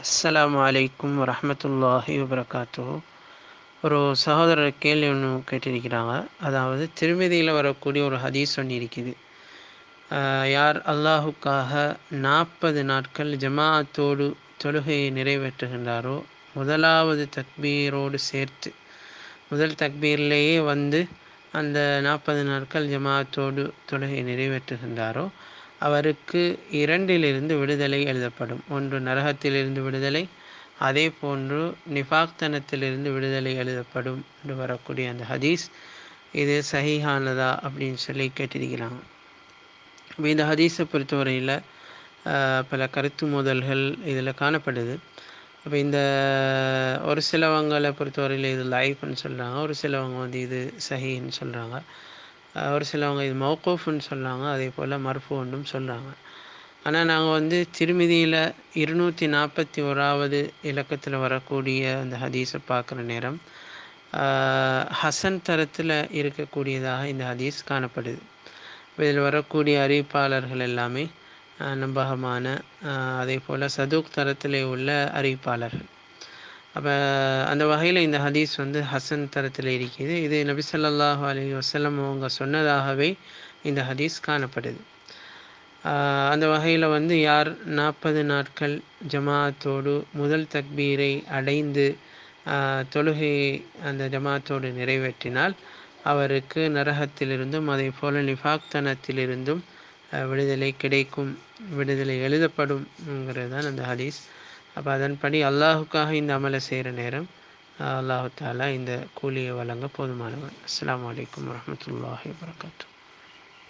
அஸ்ஸலாமு அலைக்கும் வரஹமத்துல்லாஹி வபரகாத்து ஒரு சகோதரர் கேள்வி ஒன்று கேட்டிருக்கிறாங்க அதாவது திருமதியில் வரக்கூடிய ஒரு ஹதீஸ் ஒன்று இருக்குது யார் அல்லாஹுக்காக நாற்பது நாட்கள் ஜமாஅத்தோடு தொழுகையை நிறைவேற்றுகின்றாரோ முதலாவது தக்பீரோடு சேர்த்து முதல் தக்பீர்லேயே வந்து அந்த நாற்பது நாட்கள் ஜமாஅத்தோடு தொழுகை நிறைவேற்றுகின்றாரோ அவருக்கு இரண்டிலிருந்து விடுதலை எழுதப்படும் ஒன்று நரகத்திலிருந்து விடுதலை அதே போன்று நிஃபாக்தனத்திலிருந்து விடுதலை எழுதப்படும் என்று வரக்கூடிய அந்த ஹதீஸ் இது சஹிஹானதா அப்படின்னு சொல்லி கேட்டிருக்கிறாங்க இப்போ இந்த ஹதீஸை பொறுத்தவரையில் பல கருத்து மோதல்கள் இதில் காணப்படுது அப்போ இந்த ஒரு சிலவங்களை பொறுத்தவரையில் இது லைஃப்னு சொல்கிறாங்க ஒரு சிலவங்க வந்து இது சஹின்னு சொல்கிறாங்க ஒரு சிலவங்க இது மௌகூஃப்னு சொல்கிறாங்க அதே போல் மர்ஃபூன்னும் சொல்கிறாங்க ஆனால் நாங்கள் வந்து திருமிதியில் இருநூற்றி நாற்பத்தி ஓராவது இலக்கத்தில் வரக்கூடிய அந்த ஹதீஸை பார்க்குற நேரம் ஹசன் தரத்தில் இருக்கக்கூடியதாக இந்த ஹதீஸ் காணப்படுது இதில் வரக்கூடிய அறிவிப்பாளர்கள் எல்லாமே நம்பகமான அதே போல் சதுக் தரத்தில் உள்ள அறிவிப்பாளர்கள் அப்போ அந்த வகையில் இந்த ஹதீஸ் வந்து ஹசன் தரத்தில் இருக்குது இது நபி சொல்லாஹு அலி வசலம் அவங்க சொன்னதாகவே இந்த ஹதீஸ் காணப்படுது அந்த வகையில் வந்து யார் நாற்பது நாட்கள் ஜமாத்தோடு முதல் தக்பீரை அடைந்து தொழுகை அந்த ஜமாத்தோடு நிறைவேற்றினால் அவருக்கு நரகத்திலிருந்தும் அதே போல் நிஃபாக்தனத்திலிருந்தும் விடுதலை கிடைக்கும் விடுதலை எழுதப்படும்ங்கிறது தான் அந்த ஹதீஸ் அப்போ அதன்படி அல்லாஹுக்காக இந்த அமலை செய்கிற நேரம் அல்லாஹு தாலா இந்த கூலியை வழங்க போதுமானவன் அஸ்லாம் வலைக்கம் வரமத்துல்லாஹி வரகாத்து